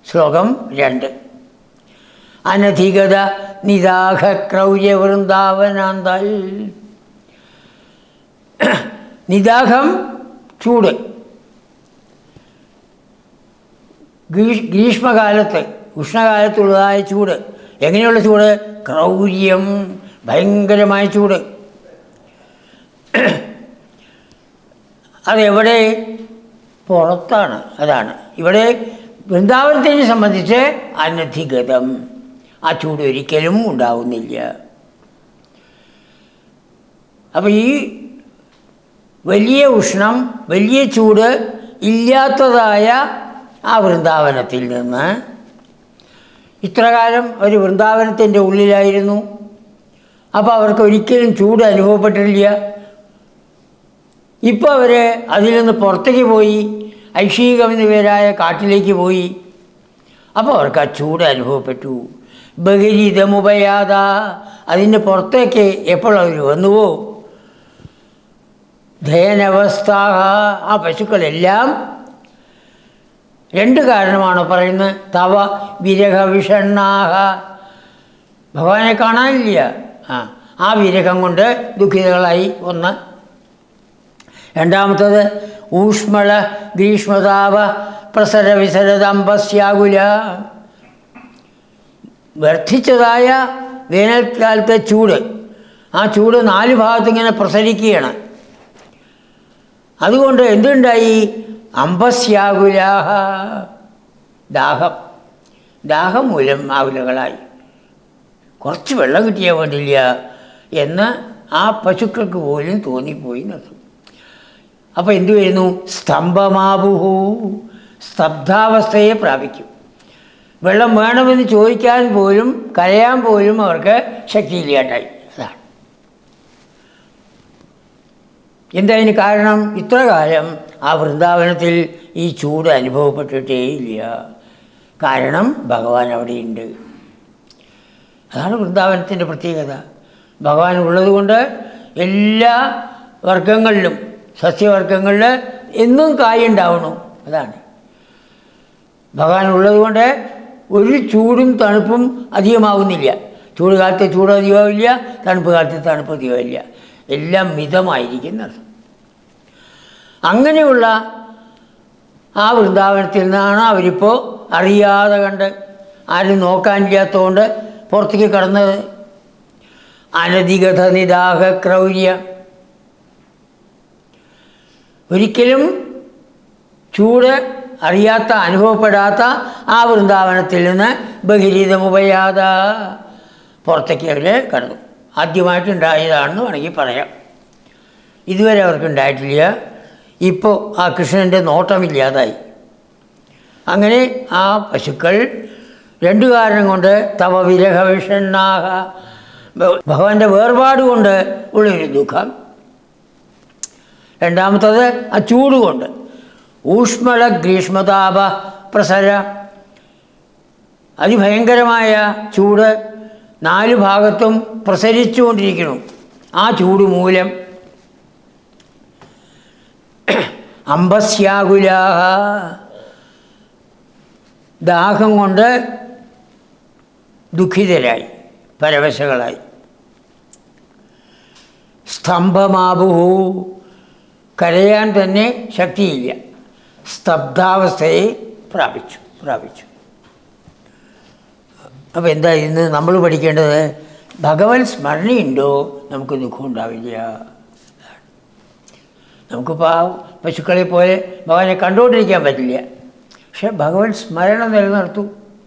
ശ്ലോകം രണ്ട് അനധികത നിദാഹ ക്രൗര്യ വൃന്ദാവനാന്താൽ നിദാഹം ചൂട് ഗ്രീഷ് ഗ്രീഷ്മകാലത്ത് ഉഷ്ണകാലത്തുള്ളതായ ചൂട് എങ്ങനെയുള്ള ചൂട് ക്രൗര്യം ഭയങ്കരമായ ചൂട് അതെവിടെ പുറത്താണ് അതാണ് ഇവിടെ വൃന്ദാവനത്തിനെ സംബന്ധിച്ച് അനധിഗതം ആ ചൂട് ഒരിക്കലും ഉണ്ടാവുന്നില്ല അപ്പോൾ ഈ വലിയ ഉഷ്ണം വലിയ ചൂട് ഇല്ലാത്തതായ ആ വൃന്ദാവനത്തിൽ നിന്ന് ഇത്രകാലം ഒരു വൃന്ദാവനത്തിൻ്റെ ഉള്ളിലായിരുന്നു അപ്പോൾ അവർക്ക് ഒരിക്കലും ചൂട് അനുഭവപ്പെട്ടിട്ടില്ല ഇപ്പോൾ അവർ അതിൽ നിന്ന് പുറത്തേക്ക് പോയി ഐഷീകം എന്ന പേരായ കാട്ടിലേക്ക് പോയി അപ്പോൾ അവർക്ക് ആ ചൂട് അനുഭവപ്പെട്ടു ബഹിരിതമുപയാത അതിൻ്റെ പുറത്തേക്ക് എപ്പോൾ അവർ വന്നുവോ ധയനവസ്ഥ ആ പശുക്കളെല്ലാം രണ്ട് കാരണമാണ് പറയുന്നത് തവ വിരഹവിഷണ്ണാഹ ഭഗവാനെ കാണാനില്ല ആ ആ വിരഹം കൊണ്ട് ദുഃഖിതകളായി ഒന്ന് രണ്ടാമത്തത് ഊഷ്മള ഗ്രീഷ്മതാപ പ്രസര വിസരതമ്പസ്യാകുല വർദ്ധിച്ചതായ വേനൽക്കാലത്തെ ചൂട് ആ ചൂട് നാല് ഭാഗത്ത് ഇങ്ങനെ പ്രസരിക്കുകയാണ് അതുകൊണ്ട് എന്തുണ്ടായി അമ്പസ്യാകുലാഹ ദാഹം ദാഹം മൂലം ആകുലകളായി കുറച്ച് വെള്ളം കിട്ടിയാൽ വേണ്ടില്ല എന്ന് ആ പശുക്കൾക്ക് പോലും തോന്നിപ്പോയി എന്നർത്ഥം അപ്പോൾ എന്തു വരുന്നു സ്തംഭമാബുഹു സ്തബ്ധാവസ്ഥയെ പ്രാപിക്കും വെള്ളം വേണമെന്ന് ചോദിക്കാൻ പോലും കരയാൻ പോലും അവർക്ക് ശക്തിയില്ലാണ്ടായി അതാണ് എന്താ അതിന് കാരണം ഇത്ര കാലം ആ വൃന്ദാവനത്തിൽ ഈ ചൂട് അനുഭവപ്പെട്ടിട്ടേ ഇല്ല കാരണം ഭഗവാൻ അവിടെയുണ്ട് അതാണ് വൃന്ദാവനത്തിൻ്റെ പ്രത്യേകത ഭഗവാൻ ഉള്ളതുകൊണ്ട് എല്ലാ വർഗങ്ങളിലും സസ്യവർഗങ്ങളിൽ എന്നും കായുണ്ടാവണം അതാണ് ഭഗവാൻ ഉള്ളതുകൊണ്ട് ഒരു ചൂടും തണുപ്പും അധികമാകുന്നില്ല ചൂട് കാലത്ത് ചൂട് അധികമാവില്ല തണുപ്പ് കാലത്ത് തണുപ്പ് അധികമില്ല എല്ലാം മിതമായിരിക്കുന്നത് അങ്ങനെയുള്ള ആ വൃന്ദാവനത്തിൽ നിന്നാണ് അവരിപ്പോൾ അറിയാതെ കണ്ട് ആരും നോക്കാനില്ലാത്തതുകൊണ്ട് പുറത്തേക്ക് കടന്നത് അനധികഥ നിദാഹ ക്രൗര്യ ഒരിക്കലും ചൂട് അറിയാത്ത അനുഭവപ്പെടാത്ത ആ വൃന്ദാവനത്തിൽ നിന്ന് ബഹിരീതമുപയാത പുറത്തേക്ക് അവർ കടന്നു ആദ്യമായിട്ടുണ്ടായതാണെന്ന് വേണമെങ്കിൽ പറയാം ഇതുവരെ അവർക്ക് ഉണ്ടായിട്ടില്ല ഇപ്പോൾ ആ കൃഷ്ണൻ്റെ നോട്ടമില്ലാതായി അങ്ങനെ ആ പശുക്കൾ രണ്ടു കാരണം കൊണ്ട് തവ വിരഹവിഷണ്ണാഹ ഭഗവാന്റെ വേർപാട് കൊണ്ട് ഉള്ളൊരു ദുഃഖം രണ്ടാമത്തത് ആ ചൂട് കൊണ്ട് ഊഷ്മള ഗ്രീഷ്മതാപ പ്രസര അതിഭയങ്കരമായ ചൂട് നാല് ഭാഗത്തും പ്രസരിച്ചുകൊണ്ടിരിക്കുന്നു ആ ചൂട് മൂലം അമ്പസ്യാകുലാഹ ദാഹം കൊണ്ട് ദുഃഖിതരായി പരവശകളായി സ്തംഭമാബുഹു കരയാൻ തന്നെ ശക്തിയില്ല സ്തബ്ധാവസ്ഥയെ പ്രാപിച്ചു പ്രാപിച്ചു അപ്പോൾ എന്താ ഇന്ന് നമ്മൾ പഠിക്കേണ്ടത് ഭഗവൻ സ്മരണയുണ്ടോ നമുക്ക് ദുഃഖം ഉണ്ടാവില്ല നമുക്കിപ്പോൾ ആ പശുക്കളെ പോലെ ഭഗവാനെ കണ്ടുകൊണ്ടിരിക്കാൻ പറ്റില്ല പക്ഷെ ഭഗവൻ സ്മരണ നിലനിർത്തും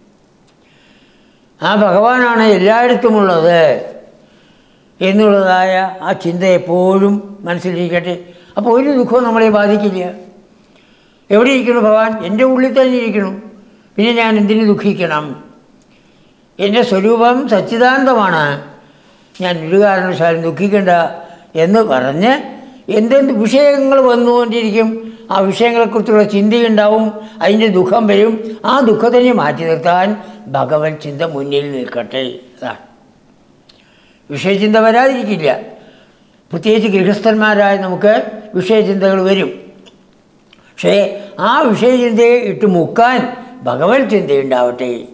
ആ ഭഗവാനാണ് എല്ലായിടത്തുമുള്ളത് എന്നുള്ളതായ ആ ചിന്ത എപ്പോഴും മനസ്സിലിരിക്കട്ടെ അപ്പോൾ ഒരു ദുഃഖവും നമ്മളെ ബാധിക്കില്ല എവിടെ ഇരിക്കുന്നു ഭഗവാൻ എൻ്റെ ഉള്ളിൽ തന്നെ ഇരിക്കുന്നു പിന്നെ ഞാൻ എന്തിനു ദുഃഖിക്കണം എൻ്റെ സ്വരൂപം സച്ചിദാനന്ദമാണ് ഞാൻ ഒരു കാരണവശാലും ദുഃഖിക്കേണ്ട എന്ന് പറഞ്ഞ് എന്തെന്ത് വിഷയങ്ങൾ വന്നുകൊണ്ടിരിക്കും ആ വിഷയങ്ങളെക്കുറിച്ചുള്ള ചിന്തയുണ്ടാവും അതിൻ്റെ ദുഃഖം വരും ആ ദുഃഖത്തിനെ മാറ്റി നിർത്താൻ ഭഗവത് ചിന്ത മുന്നിൽ നിൽക്കട്ടെ അതാണ് വിഷയചിന്ത വരാതിരിക്കില്ല പ്രത്യേകിച്ച് ഗൃഹസ്ഥന്മാരായ നമുക്ക് വിഷയചിന്തകൾ വരും പക്ഷേ ആ വിഷയചിന്തയെ ഇട്ട് മുക്കാൻ ഭഗവത് ചിന്തയുണ്ടാവട്ടെ